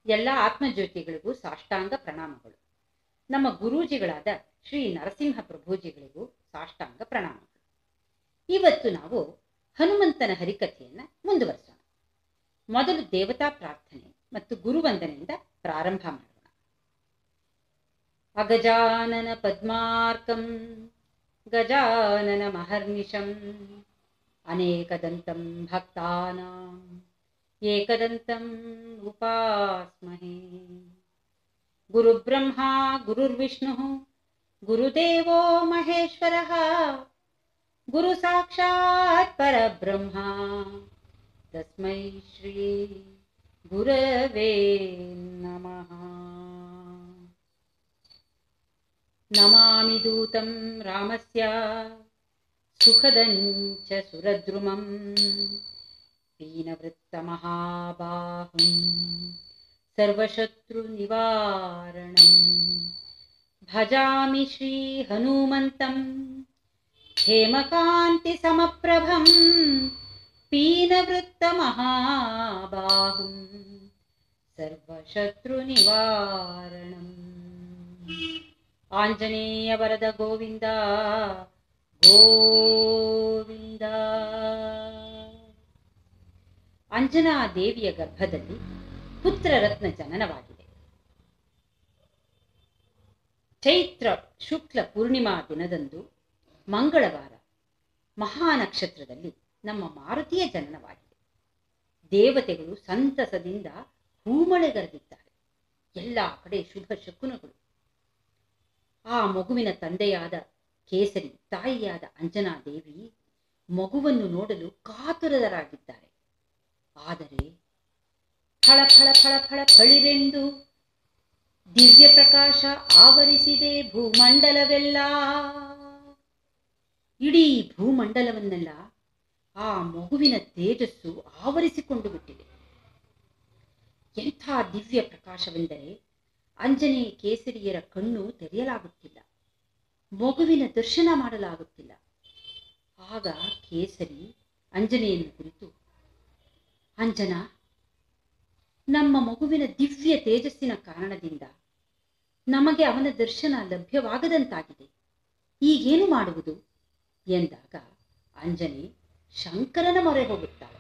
ಎಲ್ಲ ಆತ್ಮಜ್ಯೋತಿಗಳಿಗೂ ಸಾಷ್ಟಾಂಗ ಪ್ರಣಾಮಗಳು ನಮ್ಮ ಗುರೂಜಿಗಳಾದ ಶ್ರೀ ನರಸಿಂಹ ಪ್ರಭುಜಿಗಳಿಗೂ ಸಾಷ್ಟಾಂಗ ಪ್ರಣಾಮಗಳು ಇವತ್ತು ನಾವು ಹನುಮಂತನ ಹರಿಕಥೆಯನ್ನ ಮುಂದುವರಿಸೋಣ ಮೊದಲು ದೇವತಾ ಪ್ರಾರ್ಥನೆ ಮತ್ತು ಗುರುವಂದನೆಯಿಂದ ಪ್ರಾರಂಭ ಮಾಡೋಣ ಅಗಜಾನನ ಪದ್ಮಾರ್ಕಂ ಗಜಾನನ ಮಹರ್ನಿಶಂ ಅನೇಕದಂತಂ ಭಕ್ತಾನಾಂ ಏಕದಂತಂ ಉಪಾಸ್ಮಹೇ ಗುರುಬ್ರಹ್ಮ ಗುರುರ್ವಿಷ್ಣು ಗುರುದೇವೋ ಮಹೇಶ್ವರಃ ಗುರು ಸಾಕ್ಷಾತ್ ಪರಬ್ರಹ್ಮ ತಸ್ಮೈ ಶ್ರೀ ಗುರವೇ ನಮಃ ನಮಾಮಿ ದೂತಂ ರಾಮಸ್ಯ ಸುಖದಂಚ ಸುರದ್ರುಮಂ ಪೀನವೃತ್ತಮಹಾಬಾಹುಂ ಸರ್ವಶತ್ರುನಿವಾರಣಂ ಭಜಾಮಿ ಶ್ರೀಹನೂಮಂತಂ ಹೇಮಕಾಂತಿಸಮಪ್ರಭಂ ಪೀನವೃತ್ತಮಹಾಬಾಹುಂ ಸರ್ವಶತ್ರುನಿವಾರಣಂ ಆಂಜನೇಯ ವರದ ಗೋವಿಂದ ಗೋವಿಂದ ಅಂಜನಾ ದೇವಿಯ ಗರ್ಭದಲ್ಲಿ ಪುತ್ರರತ್ನ ಜನನವಾಗಿದೆ ಚೈತ್ರ ಶುಕ್ಲ ಪೂರ್ಣಿಮಾ ದಿನದಂದು ಮಂಗಳವಾರ ಮಹಾನಕ್ಷತ್ರದಲ್ಲಿ ನಮ್ಮ ಮಾರುತಿಯ ಜನನವಾಗಿದೆ ದೇವತೆಗಳು ಸಂತಸದಿಂದ ಹೂಮಳೆಗರೆದಿದ್ದಾರೆ ಎಲ್ಲ ಕಡೆ ಶುಭ ಶಕುನಗಳು ಆ ಮಗುವಿನ ತಂದೆಯಾದ ಕೇಸರಿ ತಾಯಿಯಾದ ಅಂಜನಾ ದೇವಿ ಮಗುವನ್ನು ನೋಡಲು ಕಾತುರರಾಗಿದ್ದಾರೆ ಆದರೆ ಫಳ ಫಳ ಫಳ ಫಳ ಫಳಿರೆಂದು ದಿವ್ಯ ಪ್ರಕಾಶ ಆವರಿಸಿದೆ ಭೂಮಂಡಲವೆಲ್ಲ ಇಡೀ ಭೂಮಂಡಲವನ್ನೆಲ್ಲ ಆ ಮಗುವಿನ ತೇಜಸ್ಸು ಆವರಿಸಿಕೊಂಡು ಬಿಟ್ಟಿದೆ ಎಂಥ ದಿವ್ಯ ಪ್ರಕಾಶವೆಂದರೆ ಅಂಜನೇಯ ಕೇಸರಿಯರ ಕಣ್ಣು ತೆರೆಯಲಾಗುತ್ತಿಲ್ಲ ಮಗುವಿನ ದರ್ಶನ ಮಾಡಲಾಗುತ್ತಿಲ್ಲ ಆಗ ಕೇಸರಿ ಅಂಜನೆಯನ್ನು ಕುರಿತು ಅಂಜನಾ ನಮ್ಮ ಮಗುವಿನ ದಿವ್ಯ ತೇಜಸ್ಸಿನ ಕಾರಣದಿಂದ ನಮಗೆ ಅವನ ದರ್ಶನ ಲಭ್ಯವಾಗದಂತಾಗಿದೆ ಈಗೇನು ಮಾಡುವುದು ಎಂದಾಗ ಅಂಜನೆ ಶಂಕರನ ಮೊರೆ ಹೋಗುತ್ತಾಳೆ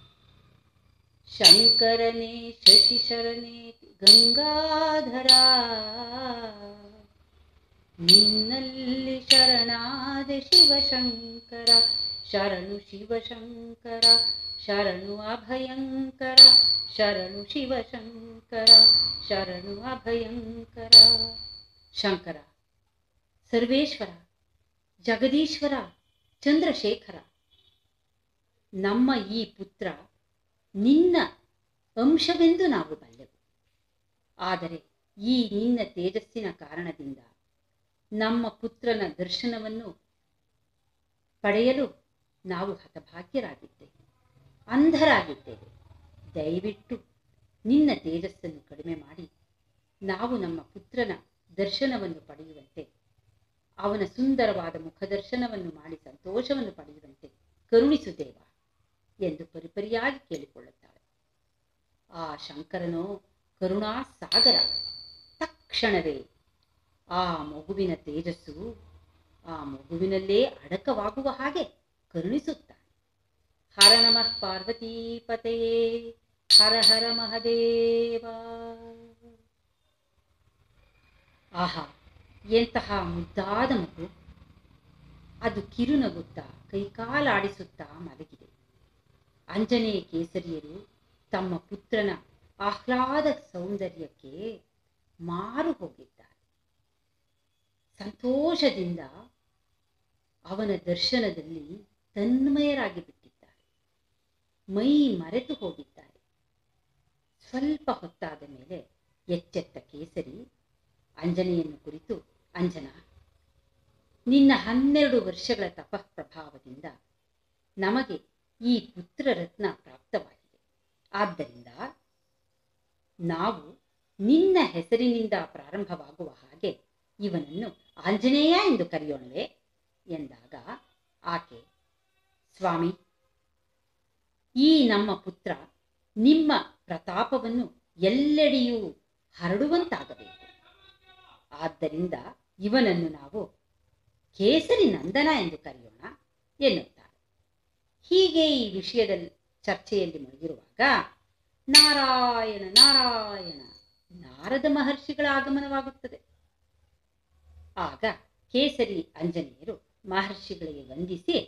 ಶಂಕರನೇ ಶಶಿಶರನೇ ಗಂಗಾಧರ ನಿನ್ನಲ್ಲಿ ಶರಣಾದ ಶಿವಶಂಕರ ಶರಣು ಶಿವಶಂಕರ ಶರಣು ಅಭಯಂಕರ ಶರಣು ಶಿವಶಂಕರ ಶರಣು ಅಭಯಂಕರ ಶಂಕರ ಸರ್ವೇಶ್ವರ ಜಗದೀಶ್ವರ ಚಂದ್ರಶೇಖರ ನಮ್ಮ ಈ ಪುತ್ರ ನಿನ್ನ ಅಂಶವೆಂದು ನಾವು ಬಲ್ಲೆವು ಆದರೆ ಈ ನಿನ್ನ ತೇಜಸ್ಸಿನ ಕಾರಣದಿಂದ ನಮ್ಮ ಪುತ್ರನ ದರ್ಶನವನ್ನು ಪಡೆಯಲು ನಾವು ಹತಭಾಗ್ಯರಾಗಿದ್ದೇವೆ ಅಂಧರಾಗಿದ್ದೇವೆ ದಯವಿಟ್ಟು ನಿನ್ನ ತೇಜಸ್ಸನ್ನು ಕಡಿಮೆ ಮಾಡಿ ನಾವು ನಮ್ಮ ಪುತ್ರನ ದರ್ಶನವನ್ನು ಪಡೆಯುವಂತೆ ಅವನ ಸುಂದರವಾದ ಮುಖದರ್ಶನವನ್ನು ಮಾಡಿ ಸಂತೋಷವನ್ನು ಪಡೆಯುವಂತೆ ಕರುಣಿಸುತ್ತೇವ ಎಂದು ಪರಿಪರಿಯಾಗಿ ಕೇಳಿಕೊಳ್ಳುತ್ತಾಳೆ ಆ ಶಂಕರನೋ ಕರುಣಾ ಸಾಗರ ತಕ್ಷಣವೇ ಆ ಮಗುವಿನ ತೇಜಸ್ಸು ಆ ಮಗುವಿನಲ್ಲೇ ಅಡಕವಾಗುವ ಹಾಗೆ ಕರುಣಿಸುತ್ತಾನೆ ಹರ ನಮಃ ಪಾರ್ವತೀಪತೆಯೇ ಹರ ಹರ ಮಹದೇವ ಆಹಾ ಎಂತಹ ಮುದ್ದಾದ ಮಗು ಅದು ಕಿರುನಗುತ್ತಾ ಕೈಕಾಲಾಡಿಸುತ್ತಾ ಮಲಗಿದೆ ಅಂಜನೇಯ ಕೇಸರಿಯರು ತಮ್ಮ ಪುತ್ರನ ಆಹ್ಲಾದ ಸೌಂದರ್ಯಕ್ಕೆ ಮಾರು ಹೋಗಿದ್ದಾರೆ ಸಂತೋಷದಿಂದ ಅವನ ದರ್ಶನದಲ್ಲಿ ತನ್ಮಯರಾಗಿ ಬಿಟ್ಟಿದ್ದಾರೆ ಮೈ ಮರೆತು ಹೋಗಿದ್ದಾರೆ ಸ್ವಲ್ಪ ಹೊತ್ತಾದ ಮೇಲೆ ಎಚ್ಚೆತ್ತ ಕೇಸರಿ ಅಂಜನೆಯನ್ನು ಕುರಿತು ಅಂಜನಾ ನಿನ್ನ ಹನ್ನೆರಡು ವರ್ಷಗಳ ತಪಃ ಪ್ರಭಾವದಿಂದ ನಮಗೆ ಈ ಪುತ್ರರತ್ನ ಪ್ರಾಪ್ತವಾಗಿದೆ ಆದ್ದರಿಂದ ನಾವು ನಿನ್ನ ಹೆಸರಿನಿಂದ ಪ್ರಾರಂಭವಾಗುವ ಹಾಗೆ ಇವನನ್ನು ಆಂಜನೇಯ ಎಂದು ಕರೆಯೋಣವೇ ಎಂದಾಗ ಆಕೆ ಸ್ವಾಮಿ ಈ ನಮ್ಮ ಪುತ್ರ ನಿಮ್ಮ ಪ್ರತಾಪವನ್ನು ಎಲ್ಲೆಡೆಯೂ ಹರಡುವಂತಾಗಬೇಕು ಆದ್ದರಿಂದ ಇವನನ್ನು ನಾವು ಕೇಸರಿ ನಂದನ ಎಂದು ಕರೆಯೋಣ ಎನ್ನುತ್ತಾರೆ ಹೀಗೆ ಈ ವಿಷಯದಲ್ಲಿ ಚರ್ಚೆಯಲ್ಲಿ ಮುಳುಗಿರುವಾಗ ನಾರಾಯಣ ನಾರಾಯಣ ನಾರದ ಮಹರ್ಷಿಗಳ ಆಗಮನವಾಗುತ್ತದೆ ಆಗ ಕೇಸರಿ ಅಂಜನೇಯರು ಮಹರ್ಷಿಗಳಿಗೆ ವಂದಿಸಿ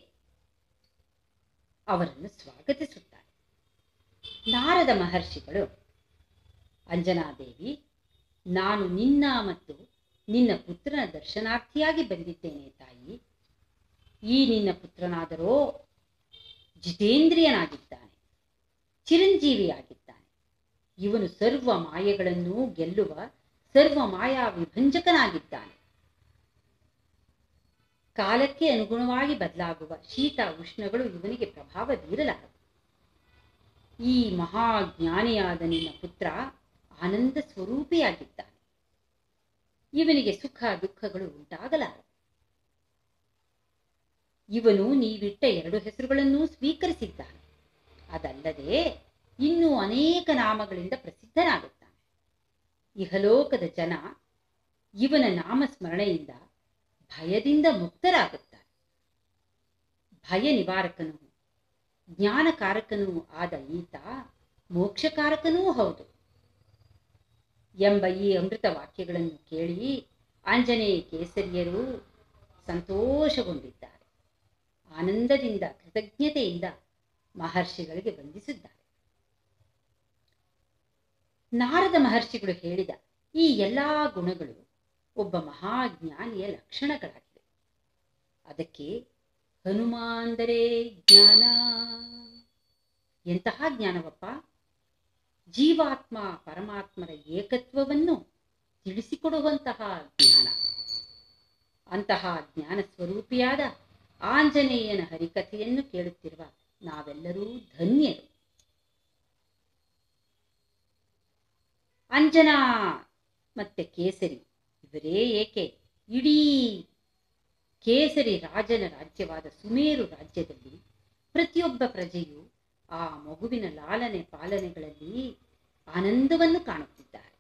ಅವರನ್ನು ಸ್ವಾಗತಿಸುತ್ತಾರೆ ನಾರದ ಮಹರ್ಷಿಗಳು ಅಂಜನಾದೇವಿ ನಾನು ನಿನ್ನ ಮತ್ತು ನಿನ್ನ ಪುತ್ರನ ದರ್ಶನಾರ್ಥಿಯಾಗಿ ಬಂದಿದ್ದೇನೆ ತಾಯಿ ಈ ನಿನ್ನ ಪುತ್ರನಾದರೋ ಜಿತೇಂದ್ರಿಯನಾಗಿದ್ದಾನೆ ಚಿರಂಜೀವಿಯಾಗಿದ್ದಾನೆ ಇವನು ಸರ್ವ ಮಾಯೆಗಳನ್ನು ಗೆಲ್ಲುವ ಸರ್ವ ಮಾಯಾ ವಿಭಂಜಕನಾಗಿದ್ದಾನೆ ಕಾಲಕ್ಕೆ ಅನುಗುಣವಾಗಿ ಬದಲಾಗುವ ಶೀತ ಉಷ್ಣಗಳು ಇವನಿಗೆ ಪ್ರಭಾವ ಬೀರಲಾರವು ಈ ಮಹಾಜ್ಞಾನಿಯಾದ ನಿನ್ನ ಪುತ್ರ ಆನಂದ ಸ್ವರೂಪಿಯಾಗಿದ್ದಾನೆ ಇವನಿಗೆ ಸುಖ ದುಃಖಗಳು ಉಂಟಾಗಲಾರವು ಇವನು ನೀವಿಟ್ಟ ಎರಡು ಹೆಸರುಗಳನ್ನೂ ಸ್ವೀಕರಿಸಿದ್ದಾನೆ ಅದಲ್ಲದೆ ಇನ್ನೂ ಅನೇಕ ನಾಮಗಳಿಂದ ಪ್ರಸಿದ್ಧನಾಗುತ್ತಾನೆ ಇಹಲೋಕದ ಜನ ಇವನ ನಾಮಸ್ಮರಣೆಯಿಂದ ಭಯದಿಂದ ಮುಕ್ತರಾಗುತ್ತಾರೆ ಭಯ ನಿವಾರಕನೂ ಜ್ಞಾನಕಾರಕನೂ ಆದ ಈತ ಮೋಕ್ಷಕಾರಕನೂ ಹೌದು ಎಂಬ ಈ ಅಮೃತ ವಾಕ್ಯಗಳನ್ನು ಕೇಳಿ ಆಂಜನೇಯ ಕೇಸರಿಯರು ಸಂತೋಷಗೊಂಡಿದ್ದಾರೆ ಆನಂದದಿಂದ ಕೃತಜ್ಞತೆಯಿಂದ ಮಹರ್ಷಿಗಳಿಗೆ ವಂದಿಸಿದ್ದಾರೆ ನಾರದ ಮಹರ್ಷಿಗಳು ಹೇಳಿದ ಈ ಎಲ್ಲಾ ಗುಣಗಳು ಒಬ್ಬ ಮಹಾಜ್ಞಾನಿಯ ಲಕ್ಷಣಗಳಾಗಿವೆ ಅದಕ್ಕೆ ಹನುಮಾಂದರೆ ಜ್ಞಾನ ಎಂತಹ ಜ್ಞಾನವಪ್ಪ ಜೀವಾತ್ಮ ಪರಮಾತ್ಮರ ಏಕತ್ವವನ್ನು ತಿಳಿಸಿಕೊಡುವಂತಹ ಜ್ಞಾನ ಅಂತಹ ಜ್ಞಾನ ಸ್ವರೂಪಿಯಾದ ಆಂಜನೇಯನ ಹರಿಕಥೆಯನ್ನು ಕೇಳುತ್ತಿರುವ ನಾವೆಲ್ಲರೂ ಧನ್ಯರು ಅಂಜನಾ ಮತ್ತೆ ಕೇಸರಿ ಇವರೇ ಏಕೆ ಇಡೀ ಕೇಸರಿ ರಾಜನ ರಾಜ್ಯವಾದ ಸುಮೇರು ರಾಜ್ಯದಲ್ಲಿ ಪ್ರತಿಯೊಬ್ಬ ಪ್ರಜೆಯು ಆ ಮಗುವಿನ ಲಾಲನೆ ಪಾಲನೆಗಳಲ್ಲಿ ಆನಂದವನ್ನು ಕಾಣುತ್ತಿದ್ದಾರೆ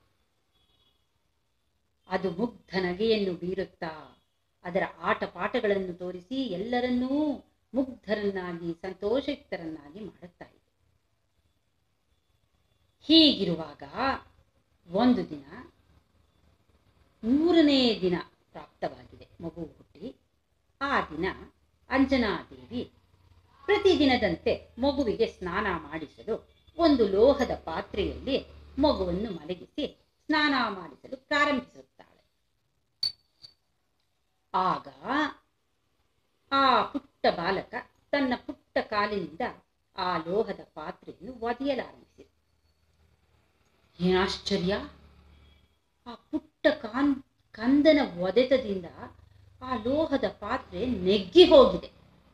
ಅದು ಮುಗ್ಧ ನಗೆಯನ್ನು ಬೀರುತ್ತಾ ಅದರ ಆಟ ಪಾಠಗಳನ್ನು ತೋರಿಸಿ ಎಲ್ಲರನ್ನೂ ಮುಗ್ಧರನ್ನಾಗಿ ಸಂತೋಷಯುಕ್ತರನ್ನಾಗಿ ಮಾಡುತ್ತಾ ಇದೆ ಹೀಗಿರುವಾಗ ಒಂದು ದಿನ ಮೂರನೇ ದಿನ ಪ್ರಾಪ್ತವಾಗಿದೆ ಮಗು ಹುಟ್ಟಿ ಆ ದಿನ ಅಂಜನಾದೇವಿ ಪ್ರತಿದಿನದಂತೆ ಮಗುವಿಗೆ ಸ್ನಾನ ಮಾಡಿಸಲು ಒಂದು ಲೋಹದ ಪಾತ್ರೆಯಲ್ಲಿ ಮಗುವನ್ನು ಮಲಗಿಸಿ ಸ್ನಾನ ಮಾಡಿಸಲು ಪ್ರಾರಂಭಿಸುತ್ತಾಳೆ ಆಗ ಆ ಪುಟ್ಟ ಬಾಲಕ ತನ್ನ ಪುಟ್ಟ ಕಾಲಿನಿಂದ ಆ ಲೋಹದ ಪಾತ್ರೆಯನ್ನು ಒದೆಯಲಾರಂಭಿಸಿದ ಏನಾಶ್ಚರ್ಯ ಆ ಪುಟ್ಟ ಕಾನ್ ಕಂದನ ಒದೆತದಿಂದ ಆ ಲೋಹದ ಪಾತ್ರೆ ನೆಗ್ಗಿ ಹೋಗಿದೆ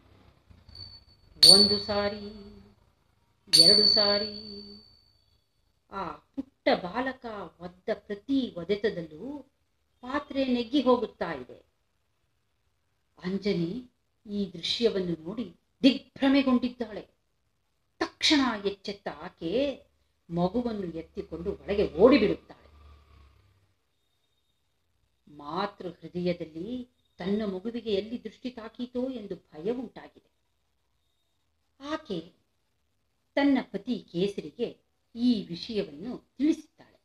ಒಂದು ಸಾರಿ ಎರಡು ಸಾರಿ ಆ ಪುಟ್ಟ ಬಾಲಕ ಒದ್ದ ಪ್ರತಿ ಒದೆತದಲ್ಲೂ ಪಾತ್ರೆ ನೆಗ್ಗಿ ಹೋಗುತ್ತಾ ಇದೆ ಅಂಜನಿ ಈ ದೃಶ್ಯವನ್ನು ನೋಡಿ ದಿಗ್ಭ್ರಮೆಗೊಂಡಿದ್ದಾಳೆ ತಕ್ಷಣ ಎಚ್ಚೆತ್ತ ಆಕೆ ಮಗುವನ್ನು ಎತ್ತಿಕೊಂಡು ಒಳಗೆ ಓಡಿಬಿಡುತ್ತಾಳೆ ಮಾತೃ ಹೃದಯದಲ್ಲಿ ತನ್ನ ಮಗುವಿಗೆ ಎಲ್ಲಿ ದೃಷ್ಟಿ ತಾಕೀತೋ ಎಂದು ಭಯ ಉಂಟಾಗಿದೆ ಆಕೆ ತನ್ನ ಪತಿ ಕೇಸರಿಗೆ ಈ ವಿಷಯವನ್ನು ತಿಳಿಸುತ್ತಾಳೆ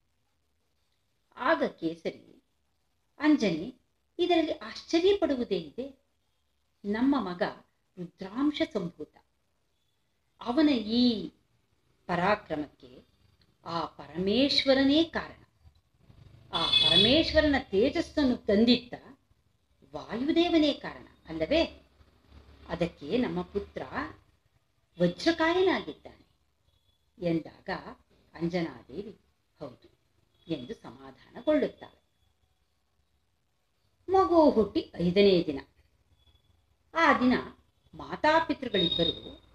ಆಗ ಕೇಸರಿ ಅಂಜನಿ ಇದರಲ್ಲಿ ಆಶ್ಚರ್ಯ ಪಡುವುದೇನಿದೆ ನಮ್ಮ ಮಗ ರುದ್ರಾಂಶ ಸಂಭೂತ ಅವನ ಈ ಪರಾಕ್ರಮಕ್ಕೆ ಆ ಪರಮೇಶ್ವರನೇ ಕಾರಣ ಆ ಪರಮೇಶ್ವರನ ತೇಜಸ್ಸನ್ನು ತಂದಿತ್ತ ವಾಯುದೇವನೇ ಕಾರಣ ಅಲ್ಲವೇ ಅದಕ್ಕೆ ನಮ್ಮ ಪುತ್ರ ವಜ್ರಕಾಯನಾಗಿದ್ದಾನೆ ಎಂದಾಗ ಅಂಜನಾದೇವಿ ಹೌದು ಎಂದು ಸಮಾಧಾನಗೊಳ್ಳುತ್ತಾಳೆ ಮಗು ಹುಟ್ಟಿ ಐದನೇ ದಿನ ಆ ದಿನ ಮಾತಾಪಿತೃಗಳಿಬ್ಬರು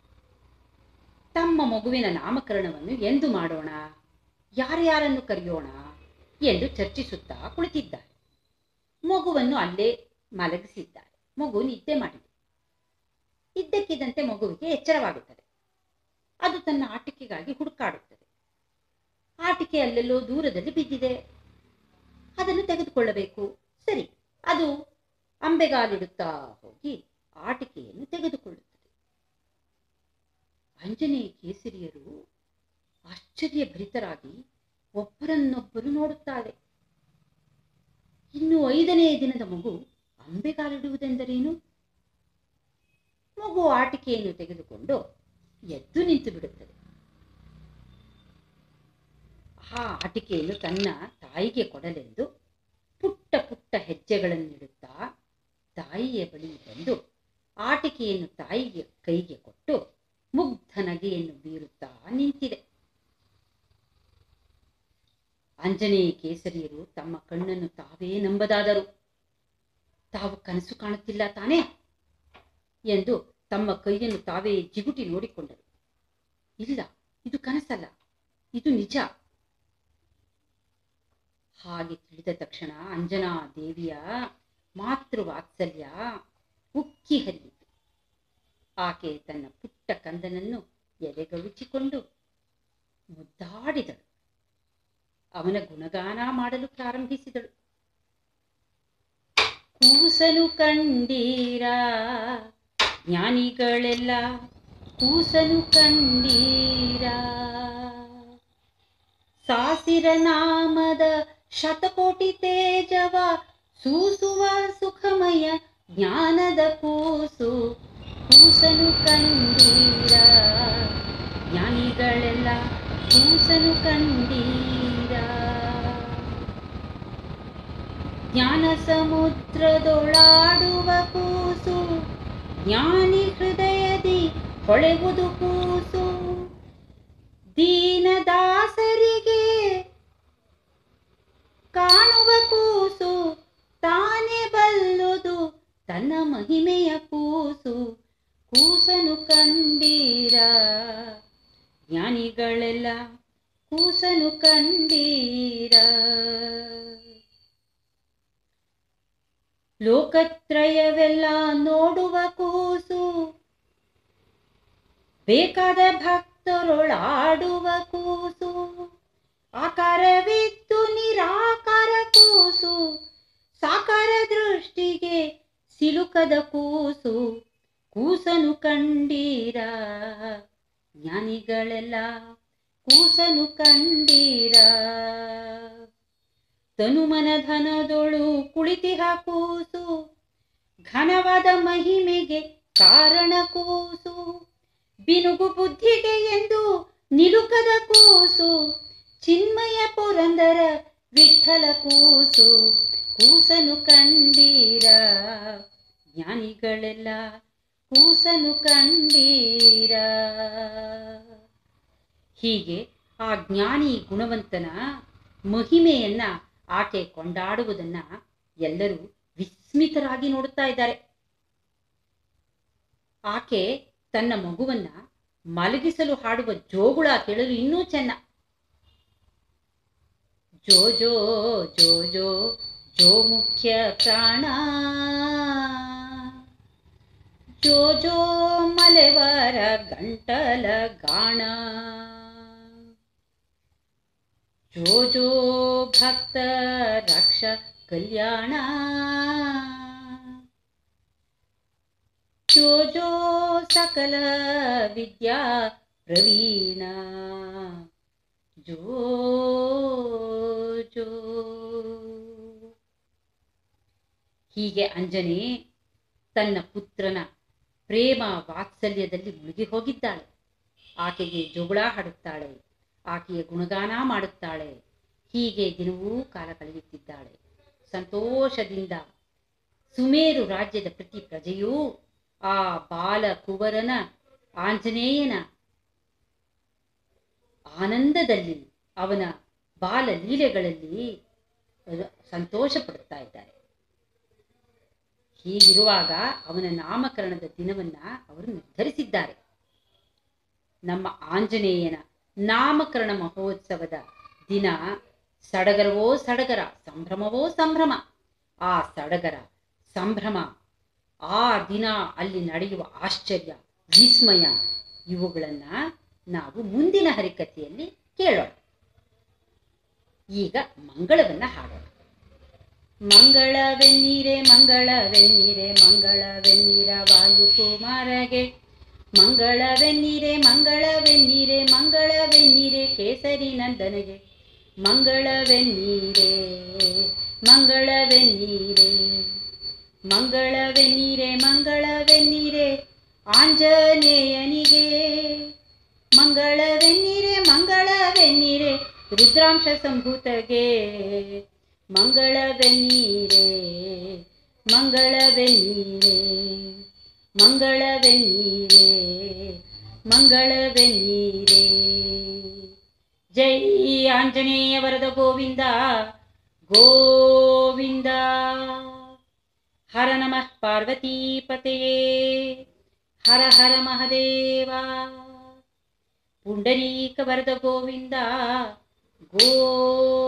ತಮ್ಮ ಮಗುವಿನ ನಾಮಕರಣವನ್ನು ಎಂದು ಮಾಡೋಣ ಯಾರ್ಯಾರನ್ನು ಕರೆಯೋಣ ಎಂದು ಚರ್ಚಿಸುತ್ತಾ ಕುಳಿತಿದ್ದಾರೆ ಮಗುವನ್ನು ಅಲ್ಲೇ ಮಲಗಿಸಿದ್ದಾರೆ ಮಗು ನಿದ್ದೆ ಮಾಡಿದೆ ಇದ್ದಕ್ಕಿದ್ದಂತೆ ಮಗುವಿಗೆ ಎಚ್ಚರವಾಗುತ್ತದೆ ಅದು ತನ್ನ ಆಟಿಕೆಗಾಗಿ ಹುಡುಕಾಡುತ್ತದೆ ಆಟಿಕೆ ಆಟಿಕೆ ಅಲ್ಲೆಲ್ಲೋ ದೂರದಲ್ಲಿ ಬಿದ್ದಿದೆ ಅದನ್ನು ತೆಗೆದುಕೊಳ್ಳಬೇಕು ಸರಿ ಅದು ಅಂಬೆಗಾಲಿಡುತ್ತಾ ಹೋಗಿ ಆಟಿಕೆಯನ್ನು ತೆಗೆದುಕೊಳ್ಳುತ್ತದೆ ಅಂಜನೇಯ ಕೇಸರಿಯರು ಆಶ್ಚರ್ಯ ಭರಿತರಾಗಿ ಒಬ್ಬರನ್ನೊಬ್ಬರು ನೋಡುತ್ತಾರೆ ಇನ್ನು ಐದನೇ ದಿನದ ಮಗು ಅಂಬೆಗಾಲಿಡುವುದೆಂದರೇನು ಮಗು ಆಟಿಕೆಯನ್ನು ತೆಗೆದುಕೊಂಡು ಎದ್ದು ನಿಂತು ಬಿಡುತ್ತದೆ ಆ ಆಟಿಕೆಯನ್ನು ತನ್ನ ತಾಯಿಗೆ ಕೊಡಲೆಂದು ಪುಟ್ಟ ಪುಟ್ಟ ಹೆಜ್ಜೆಗಳನ್ನಿಡುತ್ತಾ ತಾಯಿಯ ಬಳಿ ಬಂದು ಆಟಿಕೆಯನ್ನು ತಾಯಿಗೆ ಕೈಗೆ ಕೊಟ್ಟು ಮುಗ್ಧ ನಗೆಯನ್ನು ಬೀರುತ್ತಾ ನಿಂತಿದೆ ಆಂಜನೇಯ ಕೇಸರಿಯರು ತಮ್ಮ ಕಣ್ಣನ್ನು ತಾವೇ ನಂಬದಾದರು ತಾವು ಕನಸು ಕಾಣುತ್ತಿಲ್ಲ ತಾನೇ ಎಂದು ತಮ್ಮ ಕೈಯನ್ನು ತಾವೇ ಜಿಗುಟಿ ನೋಡಿಕೊಂಡರು ಇಲ್ಲ ಇದು ಕನಸಲ್ಲ ಇದು ನಿಜ ಹಾಗೆ ತಿಳಿದ ತಕ್ಷಣ ಅಂಜನಾ ದೇವಿಯ ಮಾತೃ ವಾತ್ಸಲ್ಯ ಉಕ್ಕಿ ಹರಿಯಿತು ಆಕೆ ತನ್ನ ಪುಟ್ಟ ಕಂದನನ್ನು ಎದೆಗವುಚಿಕೊಂಡು ಮುದ್ದಾಡಿದಳು ಅವನ ಗುಣಗಾನ ಮಾಡಲು ಪ್ರಾರಂಭಿಸಿದಳು ಕೂಸನು ಕಂಡೀರ ಜ್ಞಾನಿಗಳೆಲ್ಲ ಕೂಸನು ಕಂಡೀರ ಸಾಸಿರ ನಾಮದ ಶತಕೋಟಿ ತೇಜವ ಸೂಸುವ ಸುಖಮಯ ಜ್ಞಾನದ ಕೂಸು ಕೂಸನು ಕಂಡೀರ ಜ್ಞಾನಿಗಳೆಲ್ಲ ಕೂಸನು ಕಂಡೀರ ಜ್ಞಾನ ಸಮುದ್ರದೊಳಾಡುವ ಕೂಸು ಜ್ಞಾನಿ ಹೃದಯದಿ ಹೊಳೆವುದು ಕೂಸು ದೀನದಾಸರಿಗೆ ಕಾಣುವ ಕೂಸು ತಾನೇ ಬಲ್ಲುದು ತನ್ನ ಮಹಿಮೆಯ ಕೂಸು ಕೂಸನು ಕಂಡೀರ ಜ್ಞಾನಿಗಳೆಲ್ಲ ಕೂಸನು ಕಂಡೀರ ಲೋಕತ್ರಯವೆಲ್ಲ ನೋಡುವ ಕೂಸು ಬೇಕಾದ ಭಕ್ತರೊಳಾಡುವ ಕೂಸು ಆಕಾರವಿದ್ದು ನಿರಾಕಾರ ಕೂಸು ಸಾಕಾರ ದೃಷ್ಟಿಗೆ ಸಿಲುಕದ ಕೂಸು ಕೂಸನು ಕಂಡೀರ ಜ್ಞಾನಿಗಳೆಲ್ಲ ಕೂಸನು ಕಂಡೀರ ತನುಮನ ಧನದೊಳು ಕುಳಿತಿಹ ಕೂಸು ಘನವಾದ ಮಹಿಮೆಗೆ ಕಾರಣ ಕೂಸು ಬಿನುಗು ಬುದ್ಧಿಗೆ ಎಂದು ನಿಲುಕದ ಕೂಸು ಚಿನ್ಮಯ ಪುರಂದರ ವಿಠಲ ಕೂಸು ಕೂಸನು ಕಂಡೀರ ಜ್ಞಾನಿಗಳೆಲ್ಲ ಕೂಸನು ಕಂಡೀರ ಹೀಗೆ ಆ ಜ್ಞಾನಿ ಗುಣವಂತನ ಮಹಿಮೆಯನ್ನ ಆಕೆ ಕೊಂಡಾಡುವುದನ್ನ ಎಲ್ಲರೂ ವಿಸ್ಮಿತರಾಗಿ ನೋಡುತ್ತಾ ಇದ್ದಾರೆ ಆಕೆ ತನ್ನ ಮಗುವನ್ನ ಮಲಗಿಸಲು ಹಾಡುವ ಜೋಗುಳ ಕೇಳಲು ಇನ್ನೂ ಚೆನ್ನ ಜೋ ಜೋ ಜೋ ಜೋ ಜೋ ಮುಖ್ಯ ಪ್ರಾಣ ಜೋ ಜೋ ಮಲೆವರ ಗಂಟಲ ಗಾಣ ಜೋ ಜೋ ಭಕ್ತ ರಕ್ಷ ಕಲ್ಯಾಣ ಜೋ ಜೋ ಸಕಲ ವಿದ್ಯಾ ಪ್ರವೀಣ ಜೋ ಜೋ ಹೀಗೆ ಅಂಜನೆ ತನ್ನ ಪುತ್ರನ ಪ್ರೇಮ ವಾತ್ಸಲ್ಯದಲ್ಲಿ ಮುಳುಗಿ ಹೋಗಿದ್ದಾಳೆ ಆಕೆಗೆ ಜೋಗುಳ ಹಾಡುತ್ತಾಳೆ ಆಕೆಯ ಗುಣಗಾನ ಮಾಡುತ್ತಾಳೆ ಹೀಗೆ ದಿನವೂ ಕಾಲ ಕಳೆಯುತ್ತಿದ್ದಾಳೆ ಸಂತೋಷದಿಂದ ಸುಮೇರು ರಾಜ್ಯದ ಪ್ರತಿ ಪ್ರಜೆಯೂ ಆ ಬಾಲ ಕುವರನ ಆಂಜನೇಯನ ಆನಂದದಲ್ಲಿ ಅವನ ಬಾಲ ಲೀಲೆಗಳಲ್ಲಿ ಸಂತೋಷ ಪಡುತ್ತಾ ಇದ್ದಾರೆ ಹೀಗಿರುವಾಗ ಅವನ ನಾಮಕರಣದ ದಿನವನ್ನ ಅವರು ನಿರ್ಧರಿಸಿದ್ದಾರೆ ನಮ್ಮ ಆಂಜನೇಯನ ನಾಮಕರಣ ಮಹೋತ್ಸವದ ದಿನ ಸಡಗರವೋ ಸಡಗರ ಸಂಭ್ರಮವೋ ಸಂಭ್ರಮ ಆ ಸಡಗರ ಸಂಭ್ರಮ ಆ ದಿನ ಅಲ್ಲಿ ನಡೆಯುವ ಆಶ್ಚರ್ಯ ವಿಸ್ಮಯ ಇವುಗಳನ್ನ ನಾವು ಮುಂದಿನ ಹರಿಕಥೆಯಲ್ಲಿ ಕೇಳೋಣ ಈಗ ಮಂಗಳವನ್ನ ಹಾಡೋಣ ಮಂಗಳವೆನ್ನೀರೆ ಮಂಗಳವೆನ್ನೀರೆ ಮಂಗಳವೆನ್ನೀರ ವಾಯುಕುಮಾರಗೆ ಮಂಗಳವೆನ್ನೀರೆ ಮಂಗಳವೆನ್ನೀರೆ ಮಂಗಳವೆನ್ನೀರೆ ಕೇಸರಿ ನಂದನಗೆ ಮಂಗಳವೆನ್ನೀರೆ ಮಂಗಳವೆನ್ನೀರೆ ಮಂಗಳವೆನ್ನೀರೆ ಮಂಗಳವೆನ್ನೀರೆ ಆಂಜನೇಯನಿಗೆ ಮಂಗಳವೆನ್ನೀರೆ ಮಂಗಳವೆನ್ನೀರೆ ರುದ್ರಾಂಶ ಸಂಭೂತಗೆ ಮಂಗಳವೆನ್ನೀರೆ ಮಂಗಳವೆನ್ನೀರೆ ಮಂಗಳವೆನ್ನೀರೆ ಮಂಗಳವೆನ್ನೀರೆ ಜೈ ಆಂಜನೇಯ ವರದ ಗೋವಿಂದ ಗೋವಿಂದ ಹರ ನಮಃ ಪಾರ್ವತೀಪತೆಯೇ ಹರ ಹರ ಮಹದೇವ ಪುಂಡರೀಕ ವರದ ಗೋವಿಂದ ಗೋವಿಂದ